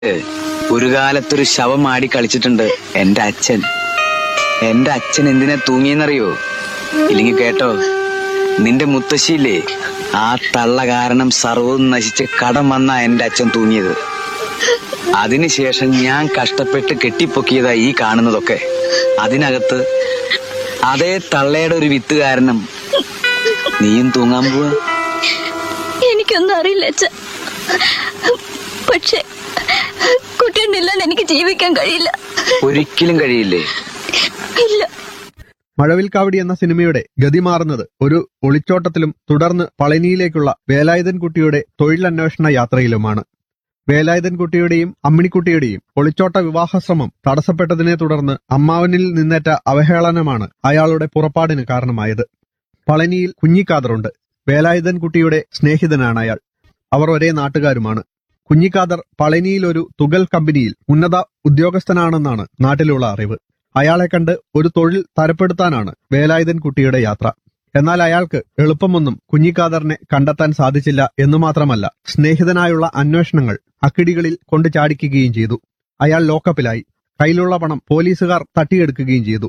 ഒരു കാലത്തൊരു ശവം ആടി കളിച്ചിട്ടുണ്ട് എന്റെ അച്ഛൻ എന്റെ അച്ഛൻ എന്തിനാ തൂങ്ങിയെന്നറിയോ ഇല്ലെങ്കിൽ കേട്ടോ നിന്റെ മുത്തശ്ശിയില്ലേ ആ തള്ള കാരണം സർവ്വവും നശിച്ച് കടം വന്ന എന്റെ അച്ഛൻ തൂങ്ങിയത് അതിനുശേഷം ഞാൻ കഷ്ടപ്പെട്ട് കെട്ടിപ്പൊക്കിയതാ ഈ കാണുന്നതൊക്കെ അതിനകത്ത് അതേ തള്ളയുടെ ഒരു വിത്ത് കാരണം നീയും തൂങ്ങാൻ പോവാ എനിക്കൊന്നും അറിയില്ല അച്ഛ പക്ഷെ കുട്ടിയുണ്ടില്ലാണ്ട് എനിക്ക് ജീവിക്കാൻ കഴിയില്ല ഒരിക്കലും കഴിയില്ലേ ഇല്ല മഴവിൽക്കാവടി എന്ന സിനിമയുടെ ഗതി മാറുന്നത് ഒരു ഒളിച്ചോട്ടത്തിലും തുടർന്ന് പളനിയിലേക്കുള്ള വേലായുധൻ കുട്ടിയുടെ തൊഴിലന്വേഷണ യാത്രയിലുമാണ് വേലായുധൻ കുട്ടിയുടെയും അമ്മിണിക്കുട്ടിയുടെയും ഒളിച്ചോട്ട വിവാഹശ്രമം തടസ്സപ്പെട്ടതിനെ തുടർന്ന് അമ്മാവനിൽ നിന്നേറ്റ അവഹേളനമാണ് അയാളുടെ പുറപ്പാടിന് കാരണമായത് പളനിയിൽ കുഞ്ഞിക്കാദറുണ്ട് വേലായുധൻ കുട്ടിയുടെ സ്നേഹിതനാണ് അയാൾ അവർ ഒരേ നാട്ടുകാരുമാണ് കുഞ്ഞിക്കാദർ പളനിയിൽ ഒരു തുകൽ കമ്പനിയിൽ ഉന്നത ഉദ്യോഗസ്ഥനാണെന്നാണ് നാട്ടിലുള്ള അറിവ് അയാളെ കണ്ട് ഒരു തൊഴിൽ തരപ്പെടുത്താനാണ് വേലായുധൻ കുട്ടിയുടെ യാത്ര എന്നാൽ അയാൾക്ക് എളുപ്പമൊന്നും കുഞ്ഞിക്കാദറിനെ കണ്ടെത്താൻ സാധിച്ചില്ല എന്നു മാത്രമല്ല സ്നേഹിതനായുള്ള അന്വേഷണങ്ങൾ അക്കിടികളിൽ കൊണ്ടു ചാടിക്കുകയും ചെയ്തു അയാൾ ലോക്കപ്പിലായി കയ്യിലുള്ള പണം പോലീസുകാർ തട്ടിയെടുക്കുകയും ചെയ്തു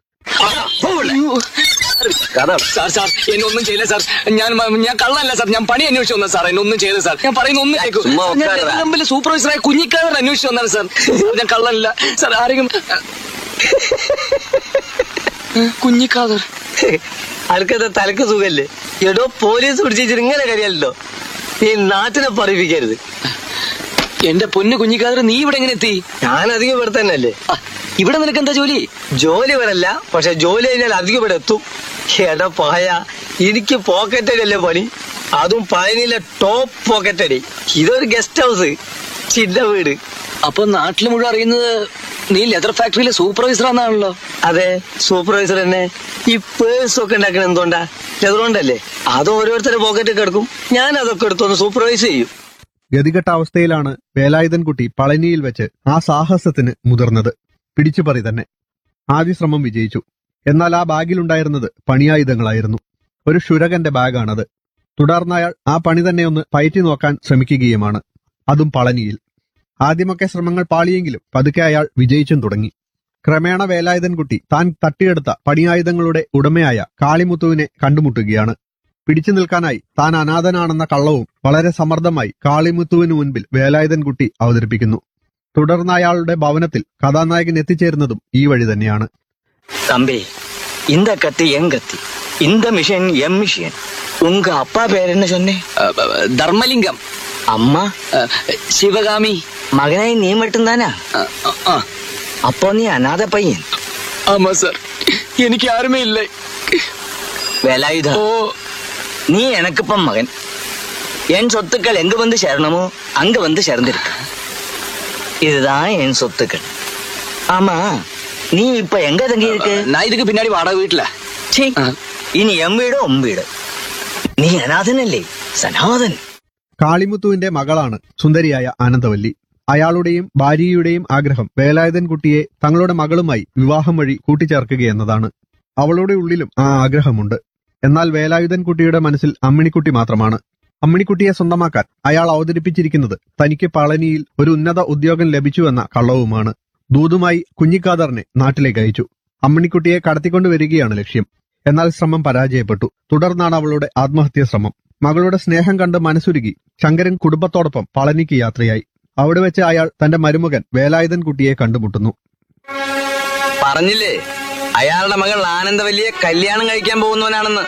സാർ സാർ എന്നെ ഒന്നും ചെയ്യില്ല സാർ ഞാൻ ഞാൻ കള്ളല്ല സാർ ഞാൻ പണി അന്വേഷിച്ചു വന്നത് സാർ എന്നെ ഒന്നും ചെയ്യില്ല സാർ ഞാൻ പറയുന്ന ഒന്നും കേൾക്കൂ ചുമ്മാ ഞാൻ ഉட்காരുടാ. മുമ്പിൽ സൂപ്പർവൈസറായ കുഞ്ഞിക്കാരൻ അന്വേഷിച്ചു വന്നാണ് സാർ ഞാൻ കള്ളല്ല സാർ ആരെങ്കിലും കുഞ്ഞിക്കാതർ അനക്കത് തലക്ക് സുഖല്ലേ എടോ പോലീസ് പിടിച്ചിട്ട് ഇങ്ങനെ കഴിയല്ലോ ഈ നാട്ടിനെ പറയിപ്പിക്കരുത് എന്റെ പൊന്ന് കുഞ്ഞിക്കാതർ നീ ഇവിടെ എങ്ങനെ എത്തി ഞാൻ അധികം ഇവിടെ തന്നെ അല്ലേ ആ, ഇവിടെ നിനക്ക് എന്താ ജോലി ജോലി വരല്ല പക്ഷെ ജോലി കഴിഞ്ഞാൽ അധികം ഇവിടെ എത്തും എടാ പായ എനിക്ക് പോക്കറ്റ് അടിയല്ലേ പണി അതും പഴനിയിലെ ടോപ്പ് പോക്കറ്റ് അടി ഇതൊരു ഗസ്റ്റ് ഹൗസ് ചിന്ന വീട് അപ്പൊ നാട്ടിൽ മുഴുവൻ അറിയുന്നത് നീ ലെതർ ഫാക്ടറിയിലെ സൂപ്പർവൈസർ ആണെന്നാണല്ലോ അതെ സൂപ്പർവൈസർ തന്നെ ഈ പേഴ്സ് ഒക്കെ ഉണ്ടാക്കണ എന്തുകൊണ്ടാ ചെതുകൊണ്ടല്ലേ അത് ഓരോരുത്തരുടെ പോക്കറ്റിൽ കിടക്കും ഞാൻ അതൊക്കെ എടുത്തൊന്ന് സൂപ്പർവൈസ് ചെയ്യും ഗതികെട്ട അവസ്ഥയിലാണ് വേലായുധൻ കുട്ടി പളനിയിൽ വെച്ച് ആ സാഹസത്തിന് മുതിർന്നത് പിടിച്ചുപറി തന്നെ ആദ്യ ശ്രമം വിജയിച്ചു എന്നാൽ ആ ബാഗിലുണ്ടായിരുന്നത് പണിയായുധങ്ങളായിരുന്നു ഒരു ക്ഷുരകന്റെ ബാഗാണത് തുടർന്ന് അയാൾ ആ പണി തന്നെ ഒന്ന് പയറ്റി നോക്കാൻ ശ്രമിക്കുകയുമാണ് അതും പളനിയിൽ ആദ്യമൊക്കെ ശ്രമങ്ങൾ പാളിയെങ്കിലും പതുക്കെ അയാൾ വിജയിച്ചും തുടങ്ങി ക്രമേണ വേലായുധൻ കുട്ടി താൻ തട്ടിയെടുത്ത പണിയായുധങ്ങളുടെ ഉടമയായ കാളിമുത്തുവിനെ കണ്ടുമുട്ടുകയാണ് പിടിച്ചു നിൽക്കാനായി താൻ അനാഥനാണെന്ന കള്ളവും വളരെ സമർത്ഥമായി കാളിമുത്തുവിന് മുൻപിൽ വേലായുധൻ കുട്ടി അവതരിപ്പിക്കുന്നു തുടർന്ന് അയാളുടെ ഭവനത്തിൽ കഥാനായകൻ എത്തിച്ചേരുന്നതും ഈ വഴി തന്നെയാണ് தம்பி இந்த கத்தி என் கத்தி இந்த மிஷின் எம் மிஷின் உங்க அப்பா பேர் என்ன சொன்னேன் ആ, ആ, ധർമ്മലിംഗം அம்மா ആ, ശിവകാമി மகனாய் நீ மட்டும்தானா ആ, ആ, ആ. அப்போ நீ அநாத பையன் ആമാ സാർ എനിക്ക് ആരുമേ ഇല്ലേ வேலாயுதா ഓ நீ எனக்கு இப்ப மகன் என் சொத்துக்கள் எங்க வந்து சேரணுமோ அங்க வந்து சேர்ந்திருக்கு இதுதான் என் சொத்துக்கள் ஆமா நீ இப்ப எங்க தங்கி இருக்கு நான் இதுக்கு பின்னாடி வாடகை வீட்டுல சீ, ஆ. இனி எம் வீடு உம் வீடு നീ അനാഥനല്ലേ സനാതൻ കാളിമുത്തുവിന്റെ മകളാണ് സുന്ദരിയായ ആനന്ദവല്ലി അയാളുടെയും ഭാര്യയുടെയും ആഗ്രഹം വേലായുധൻ കുട്ടിയെ തങ്ങളുടെ മകളുമായി വിവാഹം വഴി കൂട്ടിച്ചേർക്കുകയെന്നതാണ് അവളുടെ ഉള്ളിലും ആ ആഗ്രഹമുണ്ട് എന്നാൽ വേലായുധൻ കുട്ടിയുടെ മനസ്സിൽ അമ്മിണിക്കുട്ടി മാത്രമാണ് അമ്മിണിക്കുട്ടിയെ സ്വന്തമാക്കാൻ അയാൾ അവതരിപ്പിച്ചിരിക്കുന്നത് തനിക്ക് പളനിയിൽ ഒരു ഉന്നത ഉദ്യോഗം ലഭിച്ചുവെന്ന കള്ളവുമാണ് ദൂതുമായി കുഞ്ഞിക്കാദറിനെ നാട്ടിലേക്ക് അയച്ചു അമ്മിണിക്കുട്ടിയെ കടത്തിക്കൊണ്ടുവരികയാണ് ലക്ഷ്യം എന്നാൽ ശ്രമം പരാജയപ്പെട്ടു തുടർന്നാണ് അവളുടെ ആത്മഹത്യാ ശ്രമം മകളുടെ സ്നേഹം കണ്ട് മനസ്സുരുകി ശങ്കരൻ കുടുംബത്തോടൊപ്പം പളനിക്ക് യാത്രയായി അവിടെ വെച്ച് അയാൾ തന്റെ മരുമകൻ വേലായുധൻ കുട്ടിയെ കണ്ടുമുട്ടുന്നു പറഞ്ഞില്ലേ അയാളുടെ മകൾ ആനന്ദവല്ലിയെ കല്യാണം കഴിക്കാൻ പോകുന്നവനാണെന്ന്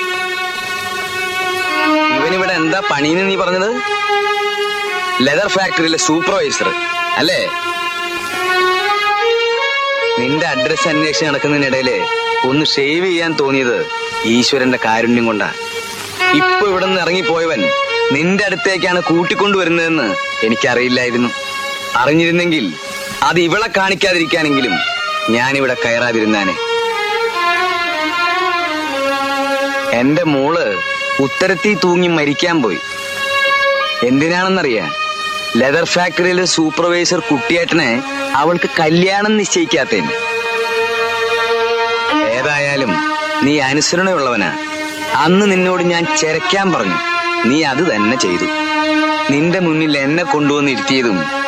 ഇവനിവിടെ എന്താ പണിന്ന് നീ പറഞ്ഞത് ലെതർ ഫാക്ടറിയിലെ സൂപ്പർവൈസർ അല്ലേ നിന്റെ അഡ്രസ് അന്വേഷിച്ച് നടക്കുന്നതിനിടയില് ഒന്ന് ഷേവ് ചെയ്യാൻ തോന്നിയത് ഈശ്വരന്റെ കാരുണ്യം കൊണ്ടാ ഇപ്പൊ ഇവിടെ നിന്ന് ഇറങ്ങിപ്പോയവൻ നിന്റെ അടുത്തേക്കാണ് കൂട്ടിക്കൊണ്ടുവരുന്നതെന്ന് എനിക്കറിയില്ലായിരുന്നു അറിഞ്ഞിരുന്നെങ്കിൽ അത് ഇവളെ കാണിക്കാതിരിക്കാനെങ്കിലും ഞാനിവിടെ കയറാതിരുന്നാനെ എന്റെ മോള് ഉത്തരത്തിൽ തൂങ്ങി മരിക്കാൻ പോയി എന്തിനാണെന്നറിയാ ലെതർ ഫാക്ടറിയിലെ സൂപ്പർവൈസർ കുട്ടിയേട്ടനെ അവൾക്ക് കല്യാണം നിശ്ചയിക്കാത്തതിന് ഏതായാലും നീ അനുസരണയുള്ളവനാ അന്ന് നിന്നോട് ഞാൻ ചെരക്കാൻ പറഞ്ഞു നീ അത് തന്നെ ചെയ്തു നിന്റെ മുന്നിൽ എന്നെ കൊണ്ടുവന്ന് ഇരുത്തിയതും